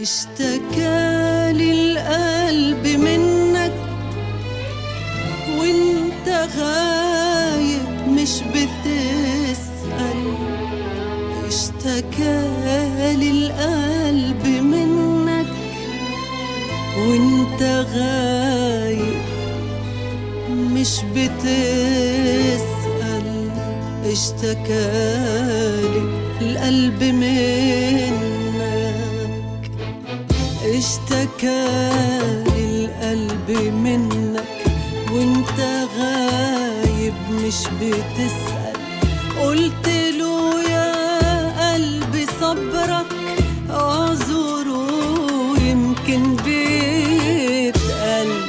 اشتكى للقلب منك وانت غايب مش بتسأل اشتكى للقلب منك وانت غايب مش بتسأل اشتكى القلب منك اشتكى للقلب منك وانت غايب مش بتسأل قلت له يا قلبي صبرك اعذره يمكن بيتقل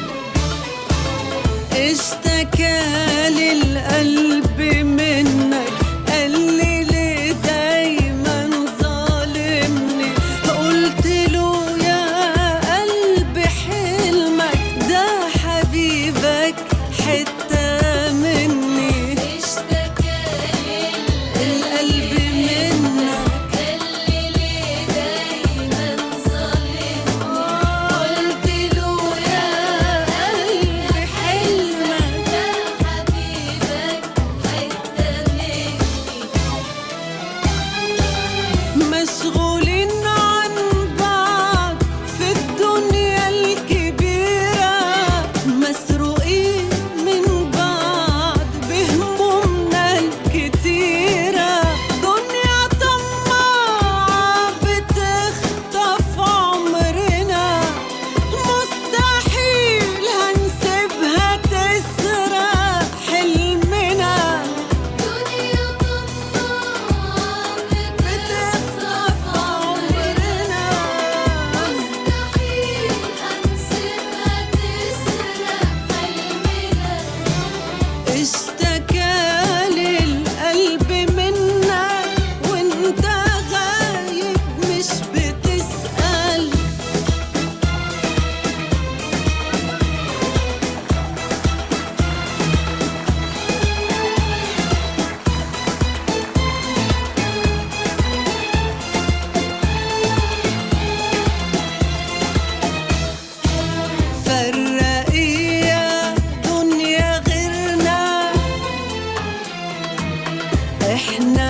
اشتكى للقلب منك قال لي ليه دايما ظالمني قلت له يا قلبي حلمك ده حبيبك حتة مني اشتكى القلب منك اللي ليه دايما ظالم قلت له يا قلبي حلمك ده حبيبك حتة مني مشغولين عن بعض في الدنيا الكبيرة مسروقين من بعض بهمومنا الكتيرة دنيا طماعة بتخطف عمرنا مستحيل هنسيبها تسرق حلمنا دنيا طماعة بتخطف عمرنا مستحيل هنسيبها تسرق حلمنا اشتكى للقلب منك وانت غايب مش بتسأل فرقي يا دنيا غيرنا احنا